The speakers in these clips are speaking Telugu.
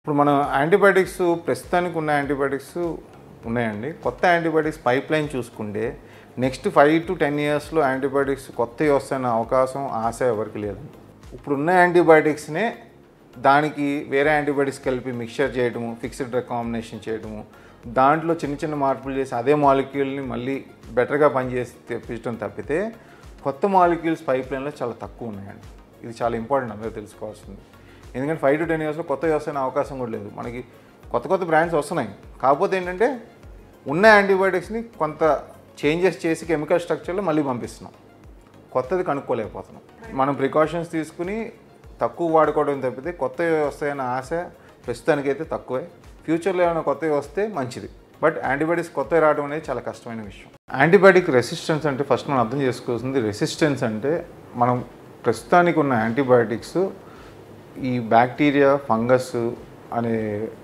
ఇప్పుడు మనం యాంటీబయాటిక్స్ ప్రస్తుతానికి ఉన్న యాంటీబయాటిక్స్ ఉన్నాయండి కొత్త యాంటీబయాటిక్స్ పైప్ లైన్ చూసుకుంటే నెక్స్ట్ ఫైవ్ టు టెన్ ఇయర్స్లో యాంటీబయాటిక్స్ కొత్తవి వస్తాయన్న అవకాశం ఆశ ఎవరికి లేదు ఇప్పుడున్న యాంటీబయాటిక్స్నే దానికి వేరే యాంటీబయాటిక్స్ కలిపి మిక్చర్ చేయడము ఫిక్స్డ్ డ్రగ్ కాంబినేషన్ చేయడము దాంట్లో చిన్న చిన్న మార్పులు చేసి అదే మాలిక్యూల్ని మళ్ళీ బెటర్గా పనిచేసి తెప్పించడం తప్పితే కొత్త మాలిక్యూల్స్ పైప్ లైన్లో చాలా తక్కువ ఉన్నాయండి ఇది చాలా ఇంపార్టెంట్ అందరూ తెలుసుకోవాల్సింది ఎందుకంటే ఫైవ్ టు టెన్ ఇయర్స్లో కొత్త వస్తున్న అవకాశం కూడా లేదు మనకి కొత్త కొత్త బ్రాండ్స్ వస్తున్నాయి కాకపోతే ఏంటంటే ఉన్న యాంటీబయాటిక్స్ని కొంత చేంజెస్ చేసి కెమికల్ స్ట్రక్చర్లో మళ్ళీ పంపిస్తున్నాం కొత్తది కనుక్కోలేకపోతున్నాం మనం ప్రికాషన్స్ తీసుకుని తక్కువ వాడుకోవడం తప్పితే కొత్తవి వస్తాయన్న ఆశ ప్రస్తుతానికైతే తక్కువే ఫ్యూచర్లో ఏమైనా కొత్తవి వస్తే మంచిది బట్ యాంటీబయాటిక్స్ కొత్తవి రావడం అనేది చాలా కష్టమైన విషయం యాంటీబయాటిక్ రెసిస్టెన్స్ అంటే ఫస్ట్ మనం అర్థం చేసుకోవాల్సింది రెసిస్టెన్స్ అంటే మనం ప్రస్తుతానికి ఉన్న యాంటీబయాటిక్స్ ఈ బ్యాక్టీరియా ఫంగస్ అనే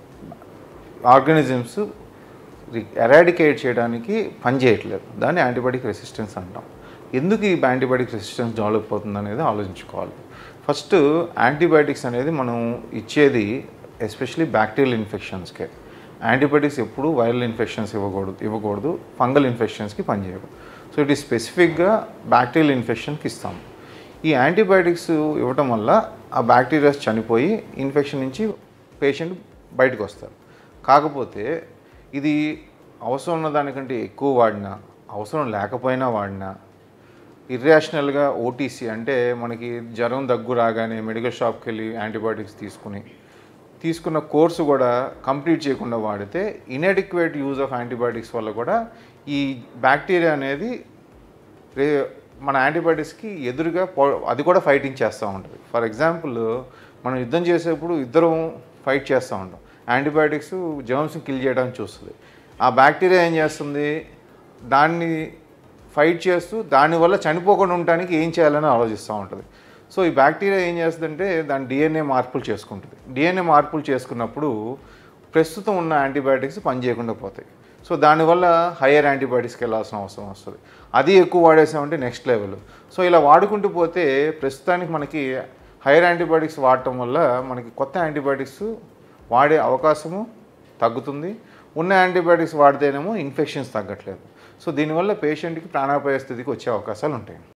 ఆర్గానిజమ్స్ ఎరాడికేట్ చేయడానికి పనిచేయట్లేదు దాన్ని యాంటీబయాటిక్ రెసిస్టెన్స్ అంటాం ఎందుకు ఈ యాంటీబయాటిక్ రెసిస్టెన్స్ డెవలప్ అవుతుంది అనేది ఆలోచించుకోవాలి ఫస్ట్ యాంటీబయాటిక్స్ అనేది మనం ఇచ్చేది ఎస్పెషలీ బ్యాక్టీరియల్ ఇన్ఫెక్షన్స్కే యాంటీబయాటిక్స్ ఎప్పుడు వైరల్ ఇన్ఫెక్షన్స్ ఇవ్వకూడదు ఇవ్వకూడదు ఫంగల్ ఇన్ఫెక్షన్స్కి పనిచేయవు సో ఇది స్పెసిఫిక్గా బ్యాక్టీరియల్ ఇన్ఫెక్షన్కి ఇస్తాం ఈ యాంటీబయాటిక్స్ ఇవ్వటం వల్ల ఆ బ్యాక్టీరియాస్ చనిపోయి ఇన్ఫెక్షన్ నుంచి పేషెంట్ బయటకు వస్తారు కాకపోతే ఇది అవసరం ఉన్న దానికంటే ఎక్కువ వాడినా అవసరం లేకపోయినా వాడినా ఇర్రేషనల్గా ఓటీసీ అంటే మనకి జ్వరం దగ్గు రాగానే మెడికల్ షాప్కి వెళ్ళి యాంటీబయాటిక్స్ తీసుకుని తీసుకున్న కోర్సు కూడా కంప్లీట్ చేయకుండా వాడితే ఇన్ఎడిక్వేట్ యూజ్ ఆఫ్ యాంటీబయాటిక్స్ వల్ల కూడా ఈ బ్యాక్టీరియా అనేది రే మన యాంటీబయాటిక్స్కి ఎదురుగా పో- అది కూడా ఫైటింగ్ చేస్తూ ఉంటుంది ఫర్ ఎగ్జాంపుల్ మనం యుద్ధం చేసేప్పుడు ఇద్దరం ఫైట్ చేస్తూ ఉంటాం యాంటీబయాటిక్స్ జర్మ్స్ని కిల్ చేయడానికి చూస్తుంది ఆ బ్యాక్టీరియా ఏం చేస్తుంది దాన్ని ఫైట్ చేస్తూ దానివల్ల చనిపోకుండా ఉండడానికి ఏం చేయాలని ఆలోచిస్తూ ఉంటుంది సో ఈ బ్యాక్టీరియా ఏం చేస్తుందంటే దాని డిఎన్ఏ మార్పులు చేసుకుంటుంది డిఎన్ఏ మార్పులు చేసుకున్నప్పుడు ప్రస్తుతం ఉన్న యాంటీబయాటిక్స్ పనిచేయకుండా పోతాయి సో దానివల్ల హయ్యర్ యాంటీబయాటిక్స్కి వెళ్ళాల్సిన అవసరం వస్తుంది అది ఎక్కువ వాడేసామంటే నెక్స్ట్ లెవెల్ సో ఇలా వాడుకుంటూ పోతే ప్రస్తుతానికి మనకి హైయర్ యాంటీబయాటిక్స్ వాడటం వల్ల మనకి కొత్త యాంటీబయాటిక్స్ వాడే అవకాశము తగ్గుతుంది ఉన్న యాంటీబయాటిక్స్ వాడితేనేమో ఇన్ఫెక్షన్స్ తగ్గట్లేదు సో దీనివల్ల పేషెంట్కి ప్రాణాపాయ స్థితికి వచ్చే అవకాశాలు ఉంటాయి